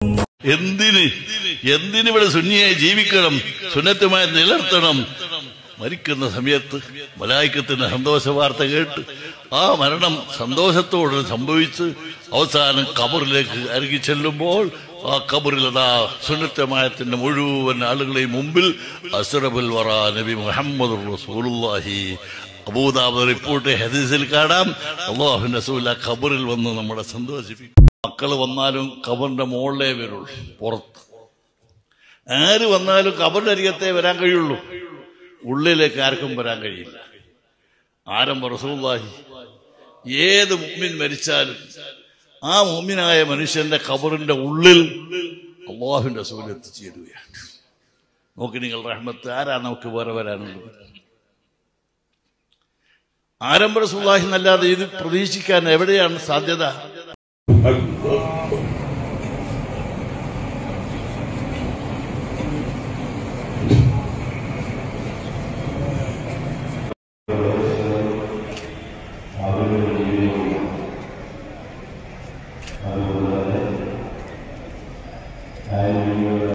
എന്തിന് എന്തിനിവിടെ സുന്നിയായി ജീവിക്കണം സുന്നത്തുമായി നിലനിർത്തണം മരിക്കുന്ന സമയത്ത് മലായിക്കത്തിന്റെ സന്തോഷ വാർത്ത കേട്ട് ആ മരണം സന്തോഷത്തോടെ സംഭവിച്ച് അവസാനം കബറിലേക്ക് അരുകി ചെല്ലുമ്പോൾ ആ കബറിൽ അതാ സുന്നത്തമായത്തിന്റെ മുഴുവൻ ആളുകളെയും മുമ്പിൽ അസുറബുൽ വറ നബി മുഹമ്മദ് റസൂലുള്ളാഹി അബൂദാബ് റിപ്പോർട്ട് ഹദീസിൽ കാണാം അള്ളാഹു റസൂൽ ആ ഖബറിൽ വന്ന് നമ്മളെ സന്തോഷിപ്പിക്കും മക്കൾ വന്നാലും ഖബറിന്റെ മുകളിലേ വരുള്ളൂ പുറത്ത് ആര് വന്നാലും ഖബറിന്റെ അരികത്തെ വരാൻ കഴിയുള്ളൂ ഉള്ളിലേക്ക് ആർക്കും വരാൻ കഴിയില്ല ആരംഭ റസൂല്ലാഹി ഏത് മുമ്മിൻ മരിച്ചാലും ആ മുമ്മിനായ മനുഷ്യന്റെ ഖബറിന്റെ ഉള്ളിൽ അള്ളാഹുവിന്റെ റസൂൽ എത്തിച്ചേരുകയാണ് നോക്കി നിങ്ങൾ റഹ്മത്ത് ആരാ നമുക്ക് വേറെ വരാനുള്ളത് ആരംഭ റസൂല്ലാഹി എന്നല്ലാതെ ഇത് പ്രതീക്ഷിക്കാൻ എവിടെയാണ് സാധ്യത